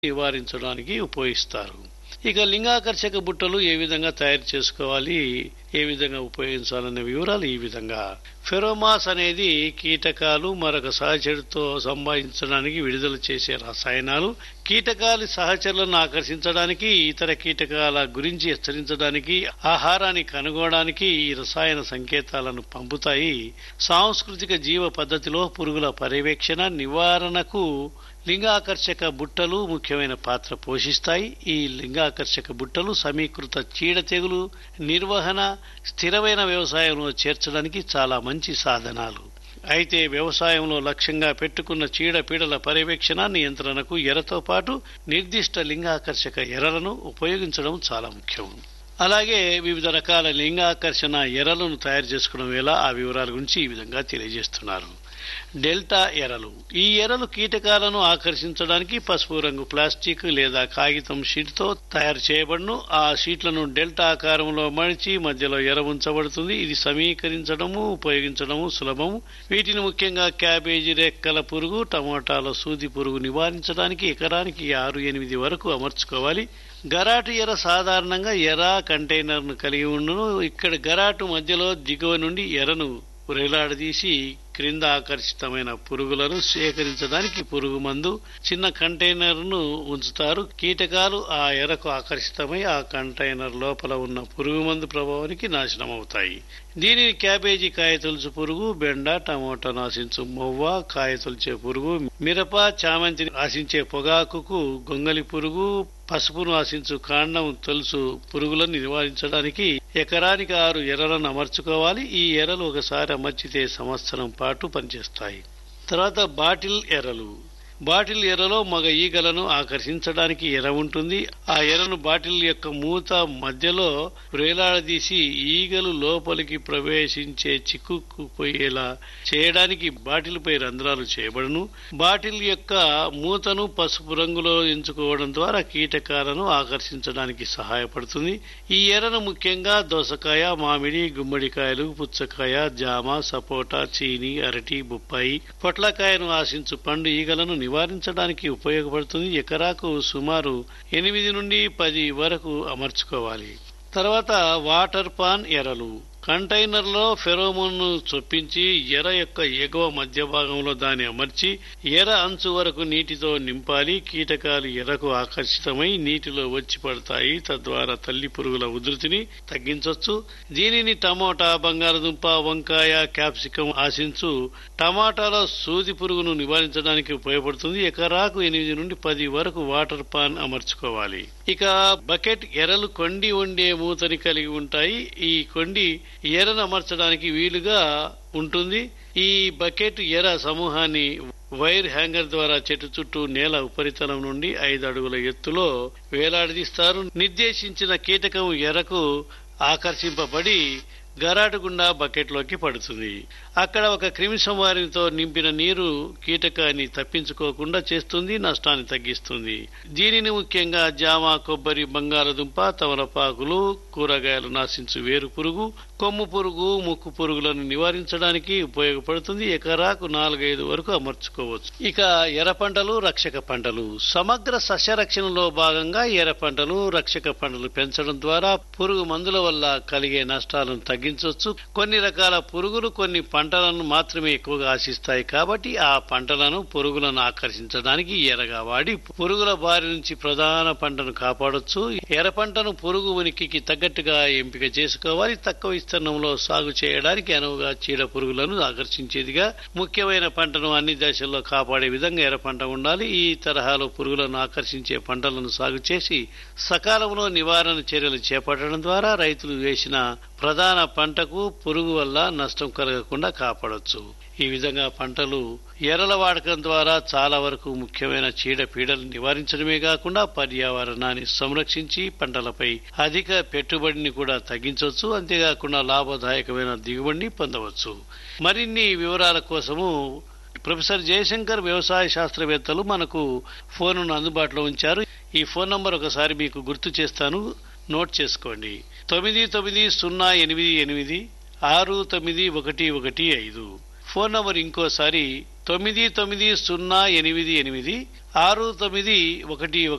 నివారించడానికి ఉపయోగిస్తారు ఇక లింగాకర్షక బుట్టలు ఏ విధంగా తయారు చేసుకోవాలి ఏ విధంగా ఉపయోగించాలనే వివరాలు ఈ విధంగా ఫెరోమాస్ అనేది కీటకాలు మరొక సహచరుతో సంభాషించడానికి విడుదల చేసే రసాయనాలు కీటకాలు సహచరులను ఆకర్షించడానికి ఇతర కీటకాల గురించి హెచ్చరించడానికి ఆహారాన్ని కనుగొనడానికి ఈ రసాయన సంకేతాలను పంపుతాయి సాంస్కృతిక జీవ పద్ధతిలో పురుగుల పర్యవేక్షణ నివారణకు లింగాకర్షక బుట్టలు ముఖ్యమైన పాత్ర పోషిస్తాయి ఈ లింగాకర్షక బుట్టలు సమీకృత చీడ తెగులు నిర్వహణ స్థిరమైన వ్యవసాయంలో చేర్చడానికి చాలా మంచి సాధనాలు అయితే వ్యవసాయంలో లక్ష్యంగా పెట్టుకున్న చీడపీడల పర్యవేక్షణ నియంత్రణకు ఎరతో పాటు నిర్దిష్ట లింగాకర్షక ఎరలను ఉపయోగించడం చాలా ముఖ్యం అలాగే వివిధ రకాల లింగాకర్షణ ఎరలను తయారు చేసుకోవడం ఎలా ఆ వివరాల గురించి ఈ విధంగా తెలియజేస్తున్నారు డెల్టా ఎరలు ఈ ఎరలు కీటకాలను ఆకర్షించడానికి పసుపు రంగు ప్లాస్టిక్ లేదా కాగితం షీట్తో తయారు చేయబడును ఆ షీట్లను డెల్టా ఆకారంలో మడిచి మధ్యలో ఎర ఉంచబడుతుంది ఇది సమీకరించడము ఉపయోగించడము సులభము వీటిని ముఖ్యంగా క్యాబేజీ రెక్కల పురుగు టమోటాల సూది పురుగు నివారించడానికి ఎకరానికి ఆరు ఎనిమిది వరకు అమర్చుకోవాలి గరాటు ఎర సాధారణంగా ఎర కంటైనర్ను కలిగి ఉండును ఇక్కడ గరాటు మధ్యలో దిగువ నుండి ఎరను వేలాడదీసి క్రింద ఆకర్షితమైన పురుగులను సేకరించడానికి పురుగు మందు చిన్న కంటైనర్ను ఉంచుతారు కీటకాలు ఆ ఎరకు ఆకర్షితమై ఆ కంటైనర్ లోపల ఉన్న పురుగు మందు ప్రభావానికి నాశనం అవుతాయి దీనిని క్యాబేజీ కాయ తులుచు పురుగు బెండ టమోటా ఆశించు మొవ్వ కాయ తొలిచే పురుగు మిరప చామంతిని ఆశించే పొగాకుకు గొంగలి పురుగు పసుపును ఆశించు కాండం తొలుసు పురుగులను నివారించడానికి ఎకరానికి ఆరు ఎర్రలను అమర్చుకోవాలి ఈ ఎర్రలు ఒకసారి అమర్చితే సంవత్సరం పాటు పనిచేస్తాయి తర్వాత బాటిల్ ఎర్రలు బాటిల్ ఎర్రలో మగ ఈగలను ఆకర్షించడానికి ఎర ఉంటుంది ఆ ఎరను బాటిల్ యొక్క మూత మధ్యలో వేలాడదీసి ఈగలు లోపలికి ప్రవేశించే చిక్కుకుపోయేలా చేయడానికి బాటిల్ పై రంధ్రాలు చేయబడును బాటిల్ యొక్క మూతను పసుపు రంగులో ఎంచుకోవడం ద్వారా కీటకాలను ఆకర్షించడానికి సహాయపడుతుంది ఈ ఎరను ముఖ్యంగా దోసకాయ మామిడి గుమ్మడికాయలు పుచ్చకాయ జామ సపోటా చీని అరటి బొప్పాయి పొట్లకాయను ఆశించు పండు ఈగలను నివారించడానికి ఉపయోగపడుతుంది ఎకరాకు సుమారు ఎనిమిది నుండి పది వరకు అమర్చుకోవాలి తర్వాత వాటర్ పాన్ ఎరలు కంటైనర్లో ఫెరోమోన్ను చొప్పించి ఎర యొక్క ఎగువ మధ్య భాగంలో దాన్ని అమర్చి ఎర అంచు వరకు నీటితో నింపాలి కీటకాలు ఎరకు ఆకర్షితమై నీటిలో వచ్చి పడతాయి తద్వారా తల్లి పురుగుల ఉధృతిని తగ్గించవచ్చు దీనిని టమోటా బంగాళదుంప వంకాయ క్యాప్సికం ఆశించు టమాటాలో సూది పురుగును నివారించడానికి ఉపయోగపడుతుంది ఎకరాకు ఎనిమిది నుండి పది వరకు వాటర్ పాన్ అమర్చుకోవాలి ఇక బకెట్ ఎరలు కొండి వండే మూతని కలిగి ఉంటాయి ఈ కొండి ఎరను అమర్చడానికి వీలుగా ఉంటుంది ఈ బకెట్ ఎర సమూహాన్ని వైర్ హ్యాంగర్ ద్వారా చెట్టు చుట్టూ నేల ఉపరితలం నుండి ఐదు అడుగుల ఎత్తులో వేలాడదీస్తారు నిర్దేశించిన కీటకం ఎరకు ఆకర్షింపబడి గరాటు గుండా బకెట్లోకి పడుతుంది అక్కడ ఒక క్రిమి సంహారంతో నింపిన నీరు కీటకాన్ని తప్పించుకోకుండా చేస్తుంది నష్టాన్ని తగ్గిస్తుంది దీనిని ముఖ్యంగా జామ కొబ్బరి బంగాళదుంప తమలపాకులు కూరగాయలు నాశించు వేరు పురుగు కొమ్ము పురుగు ముక్కు పురుగులను నివారించడానికి ఉపయోగపడుతుంది ఎకరాకు నాలుగైదు వరకు అమర్చుకోవచ్చు ఇక ఎర్ర పంటలు రక్షక పంటలు సమగ్ర సస్యరక్షణలో భాగంగా ఎర్ర పంటలు రక్షక పంటలు పెంచడం ద్వారా పురుగు మందుల వల్ల కలిగే నష్టాలను తగ్గించవచ్చు కొన్ని రకాల పురుగులు కొన్ని పంటలను మాత్రమే ఎక్కువగా ఆశిస్తాయి కాబట్టి ఆ పంటలను పురుగులను ఆకర్షించడానికి ఎరగా వాడి పురుగుల బారి నుంచి ప్రధాన పంటను కాపాడొచ్చు ఎర్ర పంటను పురుగు ఉనికికి తగ్గట్టుగా ఎంపిక చేసుకోవాలి తక్కువ విస్తీర్ణంలో సాగు చేయడానికి అనువుగా చీడ పురుగులను ఆకర్షించేదిగా ముఖ్యమైన పంటను అన్ని దశల్లో కాపాడే విధంగా ఎర్ర పంట ఉండాలి ఈ తరహాలో పురుగులను ఆకర్షించే పంటలను సాగు చేసి సకాలంలో నివారణ చర్యలు చేపట్టడం ద్వారా రైతులు వేసిన ప్రధాన పంటకు పురుగు వల్ల నష్టం కలగకుండా కాపాడొచ్చు ఈ విధంగా పంటలు ఎర్రల వాడకం ద్వారా చాలా వరకు ముఖ్యమైన చీడ పీడలు నివారించడమే కాకుండా పర్యావరణాన్ని సంరక్షించి పంటలపై అధిక పెట్టుబడిని కూడా తగ్గించవచ్చు అంతేకాకుండా లాభదాయకమైన దిగుబడిని పొందవచ్చు మరిన్ని వివరాల కోసము ప్రొఫెసర్ జయశంకర్ వ్యవసాయ శాస్త్రవేత్తలు మనకు ఫోన్ను అందుబాటులో ఉంచారు ఈ ఫోన్ నంబర్ ఒకసారి మీకు గుర్తు చేస్తాను నోట్ చేసుకోండి తొమ్మిది తొమ్మిది సున్నా ఎనిమిది ఎనిమిది ఆరు తొమ్మిది ఒకటి ఒకటి ఐదు ఫోన్ నంబర్ ఇంకోసారి తొమ్మిది తొమ్మిది సున్నా ఎనిమిది ఎనిమిది ఆరు తొమ్మిది ఒకటి